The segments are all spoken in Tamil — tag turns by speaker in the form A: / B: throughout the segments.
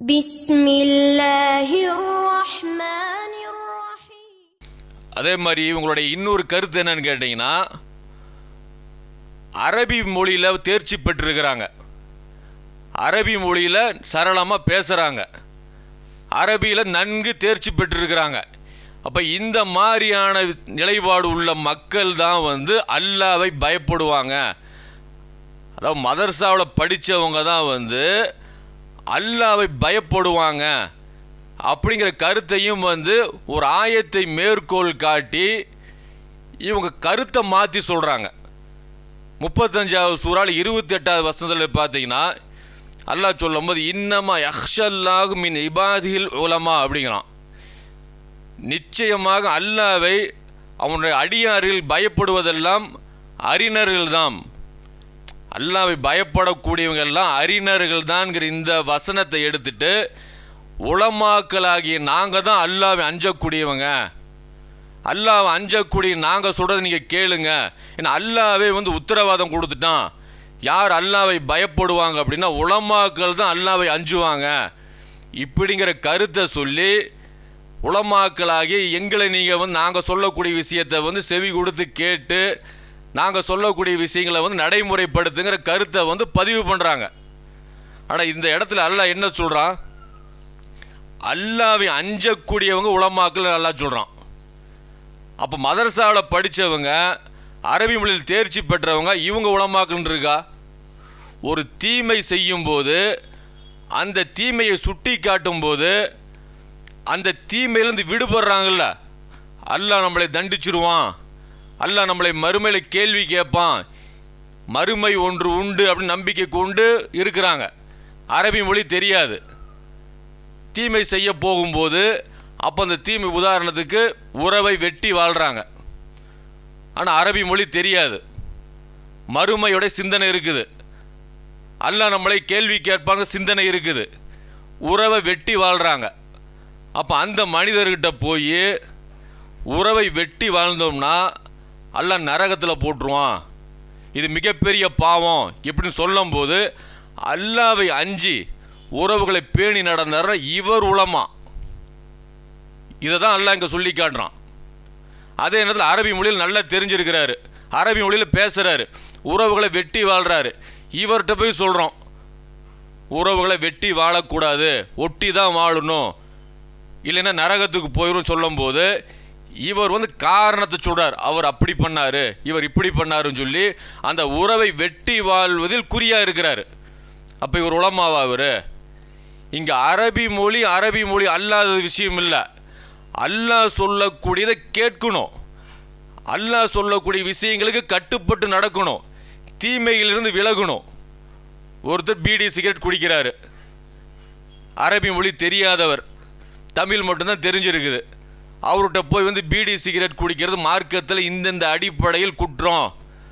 A: بسم الله الرحمن الرحيم
B: அதே மாதிரி இவங்களுடைய இன்னொரு கருத்து என்னன்னு கேட்டிங்கன்னா அரபி மொழியில் தேர்ச்சி பெற்றிருக்கிறாங்க அரபி மொழியில் சரளமாக பேசுகிறாங்க அரபியில் நன்கு தேர்ச்சி பெற்றிருக்கிறாங்க அப்போ இந்த மாதிரியான நிலைப்பாடு உள்ள மக்கள் தான் வந்து அல்லாவை பயப்படுவாங்க அதாவது மதர்சாவில் படித்தவங்க தான் வந்து அல்லாவை பயப்படுவாங்க அப்படிங்கிற கருத்தையும் வந்து ஒரு ஆயத்தை மேற்கோள் காட்டி இவங்க கருத்தை மாற்றி சொல்கிறாங்க முப்பத்தஞ்சாவது சூறால் இருபத்தி எட்டாவது வசனத்தில் பார்த்தீங்கன்னா அல்லாஹ் சொல்லும்போது இன்னமா யஹ்ஷல்லாஹ் மின் இபாதில் உலமா அப்படிங்கிறான் நிச்சயமாக அல்லாவை அவனுடைய அடியாரில் பயப்படுவதெல்லாம் அறிஞர்கள்தான் அல்லாவை பயப்படக்கூடியவங்க எல்லாம் அறிஞர்கள் தான்ங்கிற இந்த வசனத்தை எடுத்துட்டு உளமாக்களாகிய நாங்கள் தான் அல்லாவை அஞ்சக்கூடியவங்க அல்லாவை அஞ்சக்கூடிய நாங்கள் சொல்கிறத நீங்கள் கேளுங்க ஏன்னா அல்லாவே வந்து உத்தரவாதம் கொடுத்துட்டான் யார் அல்லாவை பயப்படுவாங்க அப்படின்னா உளமாக்கள் தான் அல்லாவை அஞ்சுவாங்க இப்படிங்கிற கருத்தை சொல்லி உளமாக்களாகி எங்களை நீங்கள் வந்து நாங்கள் சொல்லக்கூடிய விஷயத்தை வந்து செவி கொடுத்து கேட்டு நாங்கள் சொல்லக்கூடிய விஷயங்களை வந்து நடைமுறைப்படுத்துங்கிற கருத்தை வந்து பதிவு பண்ணுறாங்க ஆனால் இந்த இடத்துல அல்லாஹ் என்ன சொல்கிறான் அல்லாவை அஞ்சக்கூடியவங்க உளமாக்கல் நல்லா சொல்கிறான் அப்போ மதரசாவில் படித்தவங்க அரபி மொழியில் தேர்ச்சி பெற்றவங்க இவங்க உளமாக்கல் இருக்கா ஒரு தீமை செய்யும்போது அந்த தீமையை சுட்டி காட்டும்போது அந்த தீமையிலேருந்து விடுபடுறாங்கல்ல அல்லாஹ் நம்மளை தண்டிச்சிருவான் அல்லாஹ் நம்மளை மறுமையில் கேள்வி கேட்பான் மறுமை ஒன்று உண்டு அப்படின்னு நம்பிக்கை கொண்டு இருக்கிறாங்க அரபி மொழி தெரியாது தீமை செய்ய போகும்போது அப்போ அந்த தீமை உதாரணத்துக்கு உறவை வெட்டி வாழ்கிறாங்க ஆனால் அரபி மொழி தெரியாது மறுமையோட சிந்தனை இருக்குது அல்லாஹ் நம்மளை கேள்வி கேட்பாங்க சிந்தனை இருக்குது உறவை வெட்டி வாழ்கிறாங்க அப்போ அந்த மனிதர்கிட்ட போய் உறவை வெட்டி வாழ்ந்தோம்னா அல்லாஹ் நரகத்தில் போட்டுருவான் இது மிகப்பெரிய பாவம் இப்படின்னு சொல்லும்போது அல்லாவை அஞ்சி உறவுகளை பேணி நடந்தார இவர் உளமா இதை தான் அல்லாஹ் இங்கே சொல்லி காட்டுறான் அதே நேரத்தில் அரபி மொழியில் நல்லா தெரிஞ்சிருக்கிறாரு அரபி மொழியில் பேசுகிறாரு உறவுகளை வெட்டி வாழ்கிறாரு இவர்கிட்ட போய் சொல்கிறோம் உறவுகளை வெட்டி வாழக்கூடாது ஒட்டி தான் வாழணும் இல்லைன்னா நரகத்துக்கு போயிடும் சொல்லும்போது இவர் வந்து காரணத்தை சொல்றார் அவர் அப்படி பண்ணாரு இவர் இப்படி பண்ணாருன்னு சொல்லி அந்த உறவை வெட்டி வாழ்வதில் குறியா இருக்கிறாரு அப்போ இவர் உளமாவா அவர் இங்கே அரபி மொழி அரபி மொழி அல்லாத விஷயம் இல்லை அல்லாஹ் சொல்லக்கூடியதை கேட்கணும் அல்லாஹ் சொல்லக்கூடிய விஷயங்களுக்கு கட்டுப்பட்டு நடக்கணும் தீமையிலிருந்து விலகணும் ஒருத்தர் பீடி சிகரெட் குடிக்கிறாரு அரபி மொழி தெரியாதவர் தமிழ் மட்டும்தான் தெரிஞ்சிருக்குது அவர்கிட்ட போய் வந்து பீடி சிகரெட் குடிக்கிறது மார்க்கத்தில் இந்தந்த அடிப்படையில் குற்றம்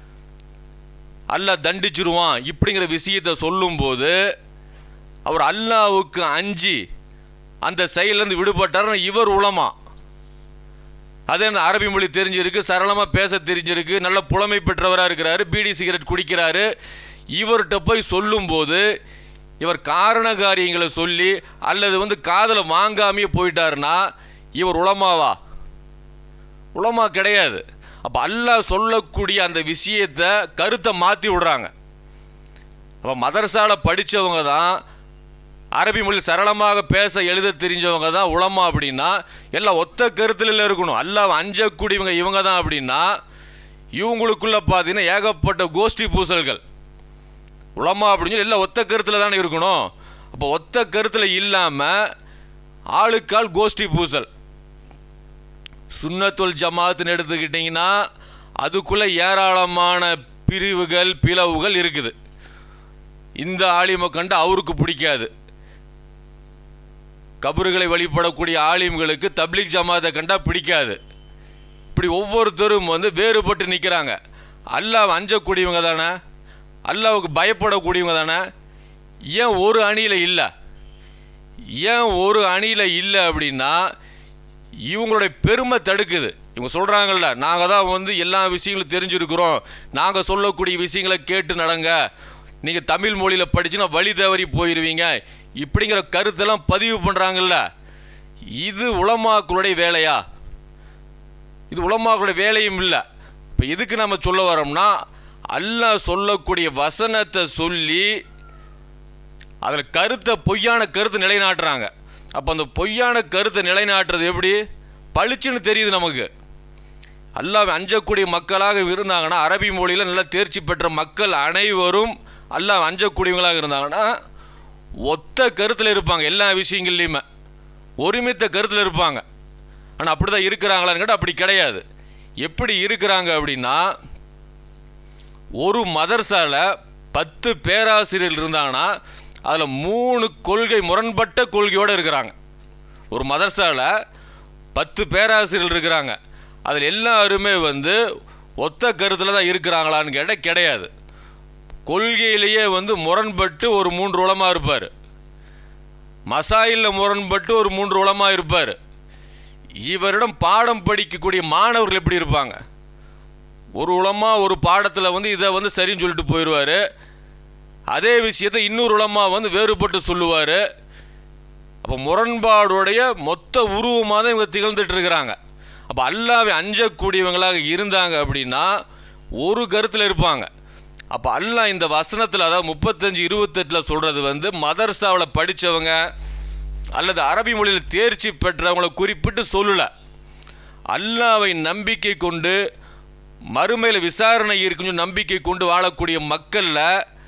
B: அல்லாஹ் தண்டிச்சிருவான் இப்படிங்கிற விஷயத்தை சொல்லும்போது அவர் அல்லாவுக்கு அஞ்சி அந்த செயலேருந்து விடுபட்டார் இவர் உளமா அதே அந்த அரபி மொழி தெரிஞ்சிருக்கு சரளமாக பேச தெரிஞ்சிருக்கு நல்ல புலமை பெற்றவராக இருக்கிறாரு பீடி சிகரெட் குடிக்கிறாரு இவர்கிட்ட போய் சொல்லும்போது இவர் காரண காரியங்களை சொல்லி அல்லது வந்து காதலை வாங்காமையே போயிட்டாருன்னா இவர் உளமாவா உளமா கிடையாது அப்போ அல்லாஹ் சொல்லக்கூடிய அந்த விஷயத்தை கருத்தை மாற்றி விடுறாங்க அப்போ மதரசாவில் படித்தவங்க தான் அரபி மொழி சரளமாக பேச எழுத தெரிஞ்சவங்க தான் உளமா அப்படின்னா எல்லாம் ஒத்த கருத்தில் இருக்கணும் அல்லாஹ் அஞ்சக்கூடியவங்க இவங்க தான் அப்படின்னா இவங்களுக்குள்ள பார்த்தீங்கன்னா ஏகப்பட்ட கோஷ்டி பூசல்கள் உளமா அப்படின்னு சொல்லி எல்லாம் ஒத்த கருத்தில் தானே இருக்கணும் அப்போ ஒத்த கருத்தில் இல்லாமல் ஆளுக்கால் கோஷ்டி பூசல் சுன்னத்துல் ஜமாத்துன்னு எடுத்துக்கிட்டிங்கன்னா அதுக்குள்ளே ஏராளமான பிரிவுகள் பிளவுகள் இருக்குது இந்த ஆலிமை கண்டு அவருக்கு பிடிக்காது கபறுகளை வழிபடக்கூடிய ஆலிம்களுக்கு தப்லீக் ஜமாத்தை கண்டா பிடிக்காது இப்படி ஒவ்வொருத்தரும் வந்து வேறுபட்டு நிற்கிறாங்க அல்லாஹ் அஞ்சக்கூடியவங்க தானே அல்லாவுக்கு பயப்படக்கூடியவங்க தானே ஏன் ஒரு அணியில் இல்லை ஏன் ஒரு அணியில் இல்லை அப்படின்னா இவங்களுடைய பெருமை தடுக்குது இவங்க சொல்கிறாங்கல்ல நாங்கள் தான் வந்து எல்லா விஷயங்களும் தெரிஞ்சிருக்கிறோம் நாங்கள் சொல்லக்கூடிய விஷயங்களை கேட்டு நடங்க நீங்கள் தமிழ் மொழியில் படிச்சுன்னா வழி தவறி போயிடுவீங்க இப்படிங்கிற கருத்தெல்லாம் பதிவு பண்ணுறாங்கல்ல இது உலமாக்களுடைய வேலையா இது உலமாக்களுடைய வேலையும் இல்லை இப்போ எதுக்கு நம்ம சொல்ல வரோம்னா அல்லாஹ் சொல்லக்கூடிய வசனத்தை சொல்லி அதில் கருத்தை பொய்யான கருத்தை நிலைநாட்டுறாங்க அப்போ அந்த பொய்யான கருத்தை நிலைநாட்டுறது எப்படி பளிச்சுன்னு தெரியுது நமக்கு அல்லாஹ் அஞ்சக்கூடிய மக்களாக இருந்தாங்கன்னா அரபி மொழியில் நல்லா தேர்ச்சி பெற்ற மக்கள் அனைவரும் அல்லாஹ் அஞ்சக்கூடியவங்களாக இருந்தாங்கன்னா ஒத்த கருத்தில் இருப்பாங்க எல்லா விஷயங்கள்லையுமே ஒருமித்த கருத்தில் இருப்பாங்க ஆனால் அப்படி தான் இருக்கிறாங்களான்னு கேட்டால் அப்படி கிடையாது எப்படி இருக்கிறாங்க அப்படின்னா ஒரு மதர்சாவில் பத்து பேராசிரியர்கள் இருந்தாங்கன்னா அதில் மூணு கொள்கை முரண்பட்ட கொள்கையோடு இருக்கிறாங்க ஒரு மதர்சாவில் பத்து பேராசிரியர்கள் இருக்கிறாங்க அதில் எல்லாருமே வந்து ஒத்த கருத்தில் தான் இருக்கிறாங்களான்னு கேட்டால் கிடையாது கொள்கையிலேயே வந்து முரண்பட்டு ஒரு மூன்று உலமாக இருப்பார் மசாயிலில் முரண்பட்டு ஒரு மூன்று உலமாக இருப்பார் இவரிடம் பாடம் படிக்கக்கூடிய மாணவர்கள் எப்படி இருப்பாங்க ஒரு உலமா ஒரு பாடத்தில் வந்து இதை வந்து சரின்னு சொல்லிட்டு போயிடுவார் அதே விஷயத்தை இன்னொரு உலமா வந்து வேறுபட்டு சொல்லுவார் அப்போ முரண்பாடுடைய மொத்த உருவமாக தான் இவங்க திகழ்ந்துட்டு இருக்கிறாங்க அப்போ அல்லாவை அஞ்சக்கூடியவங்களாக இருந்தாங்க அப்படின்னா ஒரு கருத்தில் இருப்பாங்க அப்போ அல்லாஹ் இந்த வசனத்தில் அதாவது முப்பத்தஞ்சு இருபத்தெட்டில் சொல்கிறது வந்து மதர்சாவில் படித்தவங்க அல்லது அரபி மொழியில் தேர்ச்சி பெற்றவங்கள குறிப்பிட்டு சொல்லலை அல்லாவை நம்பிக்கை கொண்டு மறுமையில் விசாரணை இருக்குன்னு நம்பிக்கை கொண்டு வாழக்கூடிய மக்களில்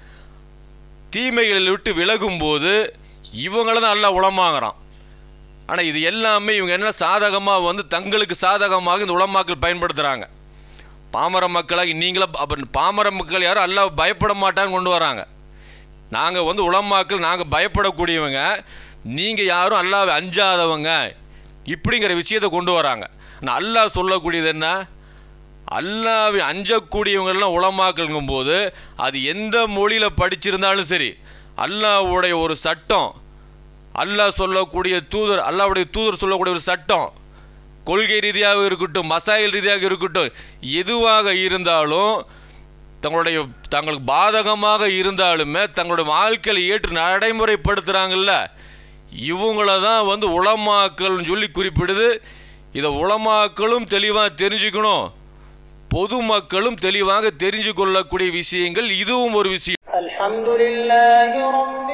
B: தீமைகளை விட்டு விலகும்போது இவங்கள தான் நல்லா உளமாகறான் ஆனால் இது எல்லாமே இவங்க என்ன சாதகமாக வந்து தங்களுக்கு சாதகமாக இந்த உளமாக்கல் பயன்படுத்துகிறாங்க பாமர மக்களாகி நீங்களும் அப்போ பாமர மக்கள் யாரும் அல்லாஹ் பயப்பட மாட்டான்னு கொண்டு வராங்க நாங்கள் வந்து உளமாக்கல் நாங்கள் பயப்படக்கூடியவங்க நீங்கள் யாரும் அல்லாவை அஞ்சாதவங்க இப்படிங்கிற விஷயத்தை கொண்டு வராங்க ஆனால் அல்லாஹ் சொல்லக்கூடியது என்ன அல்லாவை அஞ்சக்கூடியவங்கெல்லாம் உளமாக்கல்ங்கும் போது அது எந்த மொழியில் படிச்சிருந்தாலும் சரி அல்லாஹ்வுடைய ஒரு சட்டம் அல்லாஹ் சொல்லக்கூடிய தூதர் அல்லாஹ்வுடைய தூதர் சொல்லக்கூடிய ஒரு சட்டம் கொள்கை ரீதியாக இருக்கட்டும் மசாயில் ரீதியாக இருக்கட்டும் எதுவாக இருந்தாலும் தங்களுடைய தங்களுக்கு பாதகமாக இருந்தாலுமே தங்களுடைய வாழ்க்கையில் ஏற்று நடைமுறைப்படுத்துகிறாங்கல்ல இவங்கள தான் வந்து உளமாக்கல்னு சொல்லி குறிப்பிடுது இதை உளமாக்களும் தெளிவாக தெரிஞ்சுக்கணும் பொதுமக்களும் தெளிவாக தெரிஞ்சு கொள்ளக்கூடிய விஷயங்கள் இதுவும் ஒரு விஷயம்
C: الحمد لله رب